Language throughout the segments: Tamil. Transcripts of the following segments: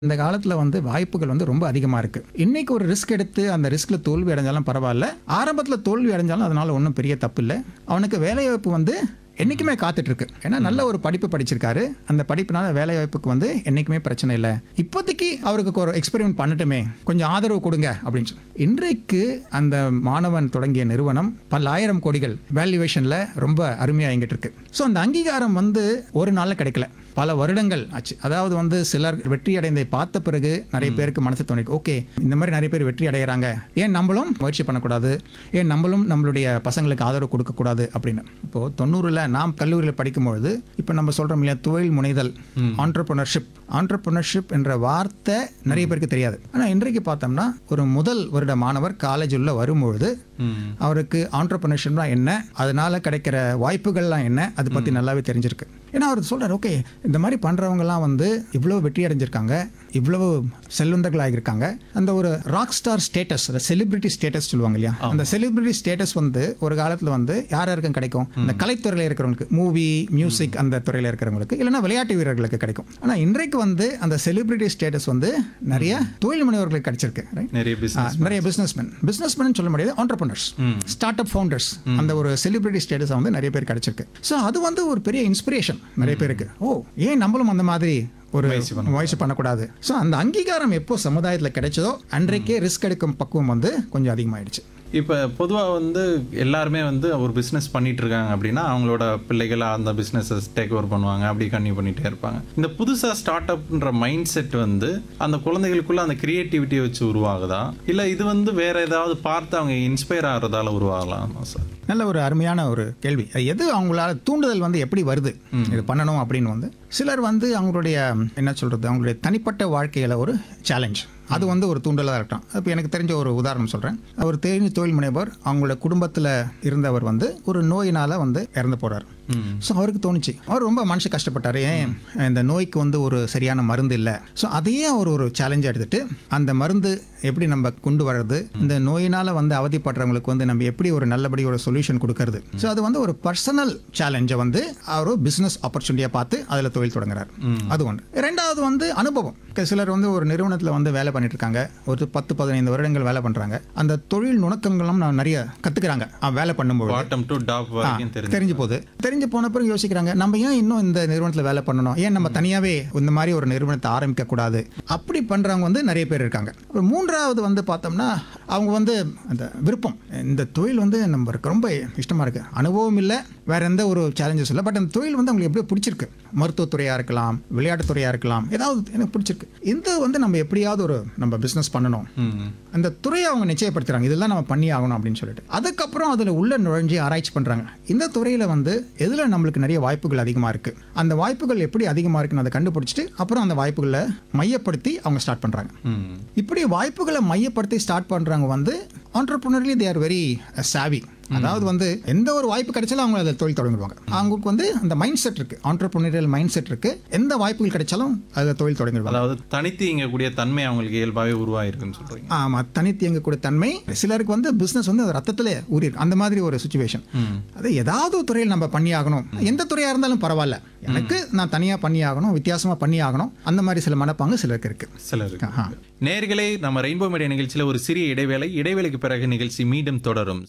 இந்த காலத்துல வந்து வாய்ப்புகள் வந்து ரொம்ப அதிகமா இருக்கு இன்னைக்கு ஒரு ரிஸ்க் எடுத்து அந்த ரிஸ்க்ல தோல்வி அடைஞ்சாலும் பரவாயில்ல ஆரம்பத்துல தோல்வி அடைஞ்சாலும் அதனால ஒன்றும் பெரிய தப்பு இல்லை அவனுக்கு வேலைவாய்ப்பு வந்து என்னைக்குமே காத்துட்டு இருக்கு ஏன்னா நல்ல ஒரு படிப்பு படிச்சிருக்காரு அந்த படிப்புனால வேலை வாய்ப்புக்கு வந்து என்னைக்குமே பிரச்சனை இல்லை இப்போதைக்கு அவருக்கு ஒரு எக்ஸ்பெரிமெண்ட் பண்ணட்டுமே கொஞ்சம் ஆதரவு கொடுங்க அப்படின்னு சொல்லி இன்றைக்கு அந்த மாணவன் தொடங்கிய நிறுவனம் பல்லாயிரம் கோடிகள் வேல்யூவேஷன்ல ரொம்ப அருமையா இயங்கிட்டு இருக்கு ஸோ அந்த அங்கீகாரம் வந்து ஒரு நாள்ல கிடைக்கல பல வருடங்கள் ஆச்சு அதாவது வந்து சிலர் வெற்றி அடைந்ததை பார்த்த பிறகு நிறைய பேருக்கு மனசு தோணிருக்கு ஓகே இந்த மாதிரி நிறைய பேர் வெற்றி அடைகிறாங்க ஏன் நம்மளும் முயற்சி பண்ணக்கூடாது ஏன் நம்மளும் நம்மளுடைய பசங்களுக்கு ஆதரவு கொடுக்கக்கூடாது அப்படின்னு இப்போ தொண்ணூறுல நாம் கல்லூரியில் படிக்கும்பொழுது இப்போ நம்ம சொல்றோம் இல்லையா தொழில் முனைதல் ஆண்டர்பிரினர்ஷிப் ஆண்டர்பிரினர்ஷிப் என்ற வார்த்தை நிறைய பேருக்கு தெரியாது ஆனால் இன்றைக்கு பார்த்தோம்னா ஒரு முதல் வருட மாணவர் காலேஜ் உள்ள வரும்பொழுது அவருக்கு ஆண்டர்பிரினர்ஷிப்னா என்ன அதனால கிடைக்கிற வாய்ப்புகள்லாம் என்ன அதை பற்றி நல்லாவே தெரிஞ்சிருக்கு ஏன்னா அவர் சொல்றாரு ஓகே இந்த மாதிரி பண்றவங்கலாம் வந்து இவ்வளோ வெற்றி அடைஞ்சிருக்காங்க இவ்வளவு செல்வந்தர்கள் ஆகியிருக்காங்க அந்த ஒரு rock star status celebrity status சொல்லுவாங்க இல்லையா அந்த செலிபிரிட்டி ஸ்டேட்டஸ் வந்து ஒரு காலத்தில் வந்து யார் யாருக்கும் கிடைக்கும் இந்த கலைத்துறையில் இருக்கிறவங்களுக்கு மூவி மியூசிக் அந்த துறையில் இருக்கிறவங்களுக்கு இல்லைன்னா விளையாட்டு வீரர்களுக்கு கிடைக்கும் ஆனால் இன்றைக்கு வந்து அந்த செலிபிரிட்டி ஸ்டேட்டஸ் வந்து நிறைய தொழில் முனைவர்களுக்கு கிடைச்சிருக்கு right? நிறைய ஆ, பிசினஸ் நிறைய பிசினஸ்மேன் பிசினஸ்மேன் சொல்ல முடியாது ஆண்டர்பனர்ஸ் ஸ்டார்ட் அப் ஃபவுண்டர்ஸ் அந்த ஒரு செலிபிரிட்டி ஸ்டேட்டஸ் வந்து நிறைய பேர் கிடைச்சிருக்கு ஸோ அது வந்து ஒரு பெரிய இன்ஸ்பிரேஷன் நிறைய பேருக்கு ஓ ஏன் நம்மளும் அந்த மாதிரி ஒரு முயற்சி பண்ணக்கூடாது ஸோ அந்த அங்கீகாரம் எப்போ சமுதாயத்தில் கிடைச்சதோ அன்றைக்கே ரிஸ்க் எடுக்கும் பக்குவம் வந்து கொஞ்சம் அதிகமாயிடுச்சு இப்போ பொதுவாக வந்து எல்லாருமே வந்து ஒரு பிஸ்னஸ் பண்ணிட்டு இருக்காங்க அப்படின்னா அவங்களோட பிள்ளைகள் அந்த பிஸ்னஸை டேக் ஓவர் பண்ணுவாங்க அப்படி கன்டினியூ பண்ணிட்டே இருப்பாங்க இந்த புதுசாக ஸ்டார்ட் அப்ன்ற மைண்ட் செட் வந்து அந்த குழந்தைகளுக்குள்ள அந்த கிரியேட்டிவிட்டியை வச்சு உருவாகுதா இல்லை இது வந்து வேற ஏதாவது பார்த்து அவங்க இன்ஸ்பயர் ஆகிறதால உருவாகலாமா சார் நல்ல ஒரு அருமையான ஒரு கேள்வி அது எது அவங்களால தூண்டுதல் வந்து எப்படி வருது இது பண்ணணும் அப்படின்னு வந்து சிலர் வந்து அவங்களுடைய என்ன சொல்றது அவங்களுடைய தனிப்பட்ட வாழ்க்கையில ஒரு சேலஞ்ச் அது வந்து ஒரு தூண்டலாக இருக்கட்டும் இப்போ எனக்கு தெரிஞ்ச ஒரு உதாரணம் சொல்கிறேன் அவர் தெரிஞ்ச தொழில் முனைவர் அவங்களோட குடும்பத்தில் இருந்தவர் வந்து ஒரு நோயினால் வந்து இறந்து போகிறார் ஸோ அவருக்கு தோணுச்சு அவர் ரொம்ப மனுஷ கஷ்டப்பட்டார் ஏன் இந்த நோய்க்கு வந்து ஒரு சரியான மருந்து இல்லை ஸோ அதையே அவர் ஒரு சேலஞ்சாக எடுத்துட்டு அந்த மருந்து எப்படி நம்ம கொண்டு வர்றது இந்த நோயினால் வந்து அவதிப்படுறவங்களுக்கு வந்து நம்ம எப்படி ஒரு நல்லபடி ஒரு சொல்யூஷன் கொடுக்கறது ஸோ அது வந்து ஒரு பர்சனல் சேலஞ்சை வந்து அவர் பிஸ்னஸ் ஆப்பர்ச்சுனிட்டியாக பார்த்து அதில் தொழில் தொடங்குறார் அது ஒன்று ரெண்டாவது வந்து அனுபவம் க- சிலர் வந்து ஒரு நிறுவனத்தில் வந்து வேலை பண்ணிட்டு இருக்காங்க ஒரு பத்து பதினைந்து வருடங்கள் வேலை பண்ணுறாங்க அந்த தொழில் நுணுக்கங்களும் நான் நிறைய கற்றுக்குறாங்க வேலை பண்ணும்போது பாட்டம் டு டாப் வரைக்கும் தெரிஞ்சு தெரிஞ்சு போகுது தெரிஞ்சு போன பிறகு யோசிக்கிறாங்க நம்ம ஏன் இன்னும் இந்த நிறுவனத்தில் வேலை பண்ணணும் ஏன் நம்ம தனியாவே இந்த மாதிரி ஒரு நிறுவனத்தை ஆரம்பிக்க கூடாது அப்படி பண்றவங்க வந்து நிறைய பேர் இருக்காங்க அப்புறம் மூன்றாவது வந்து பார்த்தோம்னா அவங்க வந்து அந்த விருப்பம் இந்த தொழில் வந்து நம்மளுக்கு ரொம்ப இஷ்டமா இருக்கு அனுபவம் இல்லை வேற எந்த ஒரு சேலஞ்சஸ் இல்லை பட் அந்த தொழில் வந்து அவங்களுக்கு எப்படியோ பிடிச்சிருக்கு மருத்துவத்துறையா இருக்கலாம் விளையாட்டுத்துறையா இருக்கலாம் ஏதாவது எனக்கு பிடிச்சிருக்கு இந்த வந்து நம்ம எப்படியாவது ஒரு நம்ம பிஸ்னஸ் பண்ணணும் ம் அந்த துறையை அவங்க நிச்சயப்படுத்துறாங்க இதெல்லாம் நம்ம பண்ணி ஆகணும் அப்படின்னு சொல்லிட்டு அதுக்கப்புறம் அதில் உள்ள நுழைஞ்சு ஆராய்ச்சி பண்ணுறாங்க இந்த துறையில் வந்து எதில் நம்மளுக்கு நிறைய வாய்ப்புகள் அதிகமாக இருக்குது அந்த வாய்ப்புகள் எப்படி அதிகமாக இருக்குன்னு அதை கண்டுபிடிச்சிட்டு அப்புறம் அந்த வாய்ப்புகளை மையப்படுத்தி அவங்க ஸ்டார்ட் பண்ணுறாங்க ம் இப்படி வாய்ப்புகளை மையப்படுத்தி ஸ்டார்ட் பண்ணுறவங்க வந்து ஆண்டர்பிரினர்லி தே ஆர் வெரி சாவி அதாவது வந்து எந்த ஒரு வாய்ப்பு கிடைச்சாலும் அவங்க அதில் தொழில் தொடங்கிடுவாங்க அவங்களுக்கு வந்து அந்த மைண்ட் செட் இருக்கு ஆண்டர்பிரினரியல் மைண்ட் செட் இருக்கு எந்த வாய்ப்புகள் கிடைச்சாலும் அதில் தொழில் தொடங்கிடுவாங்க அதாவது தனித்து இயங்கக்கூடிய தன்மை அவங்களுக்கு இயல்பாகவே உருவாயிருக்குன்னு சொல்றீங்க ஆமா தனித்து இயங்கக்கூடிய தன்மை சிலருக்கு வந்து பிசினஸ் வந்து ரத்தத்திலே ஊறிருக்கு அந்த மாதிரி ஒரு சுச்சுவேஷன் அது ஏதாவது ஒரு துறையில் நம்ம பண்ணி ஆகணும் எந்த துறையா இருந்தாலும் பரவாயில்ல எனக்கு நான் தனியா பண்ணி ஆகணும் வித்தியாசமா பண்ணி ஆகணும் அந்த மாதிரி சில மனப்பாங்கு சிலருக்கு இருக்கு சிலருக்கு ஆஹா. நேர்களே நம்ம ரெயின்போ மீடியா நிகழ்ச்சியில் ஒரு சிறிய இடைவேளை இடைவேளைக்கு பிறகு நிகழ்ச்சி மீண்டும் தொடரும்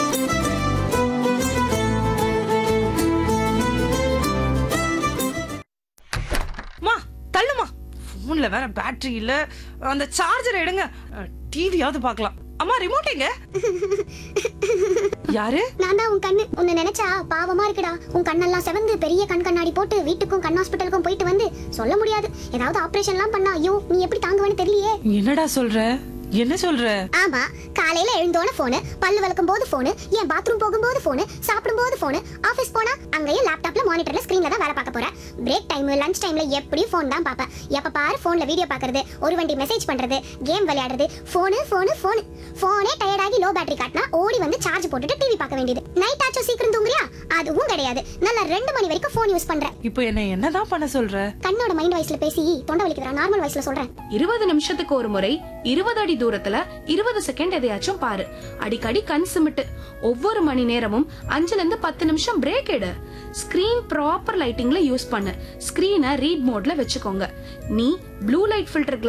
மா தள்ளுமா ஃபோன்ல வேற பேட்டரி இல்ல அந்த சார்ஜர் எடுங்க டிவியாவது பார்க்கலாம் அம்மா ரிமோட் எங்க யாரு நான் தான் உன் கண்ணு உன்னை நினைச்சா பாவமா இருக்குடா உன் கண்ணெல்லாம் செவந்து பெரிய கண் கண்ணாடி போட்டு வீட்டுக்கும் கண் ஹாஸ்பிட்டலுக்கும் போயிட்டு வந்து சொல்ல முடியாது ஏதாவது ஆபரேஷன்லாம் பண்ணா ஐயோ நீ எப்படி தாங்குவேன்னு தெரியலையே என்னடா சொல்ற என்ன சொல்ற ஆமா காலையில எழுந்தோன போனு பல்லு விளக்கும் போது போனு என் பாத்ரூம் போகும்போது போனு சாப்பிடும்போது போனு ஆபீஸ் போனா அங்கேயும் லேப்டாப்ல மானிட்டர்ல ஸ்கிரீன்ல தான் வேலை பார்க்க போறேன் பிரேக் டைம் லஞ்ச் டைம்ல எப்படியும் ஃபோன் தான் பார்ப்பேன் எப்ப பாரு போன்ல வீடியோ பார்க்கறது ஒரு வண்டி மெசேஜ் பண்றது கேம் விளையாடுறது போனு போனு போனு போனே டயர்டாகி லோ பேட்டரி காட்டினா ஓடி வந்து சார்ஜ் போட்டுட்டு டிவி பார்க்க வேண்டியது நைட் ஆச்சும் சீக்கிரம் தூங்குறியா அதுவும் கிடையாது நல்லா ரெண்டு மணி வரைக்கும் ஃபோன் யூஸ் பண்றேன் இப்போ என்ன என்னதான் பண்ண சொல்ற கண்ணோட மைண்ட் வாய்ஸ்ல பேசி தொண்டை வலிக்குதுடா நார்மல் வாய்ஸ்ல சொல்றேன் இருபது நிமிஷத்துக்கு ஒரு முறை இருபது அடி தூரத்துல இருபது செகண்ட் எதையாச்சும் பாரு அடிக்கடி கண் சிமிட்டு ஒவ்வொரு மணி நேரமும் அஞ்சுல இருந்து பத்து நிமிஷம் பிரேக் எடு ஸ்கிரீன் ப்ராப்பர் லைட்டிங்ல யூஸ் பண்ணு ஸ்கிரீனை ரீட் மோட்ல வச்சுக்கோங்க நீ ப்ளூ லைட் ஃபில்டர்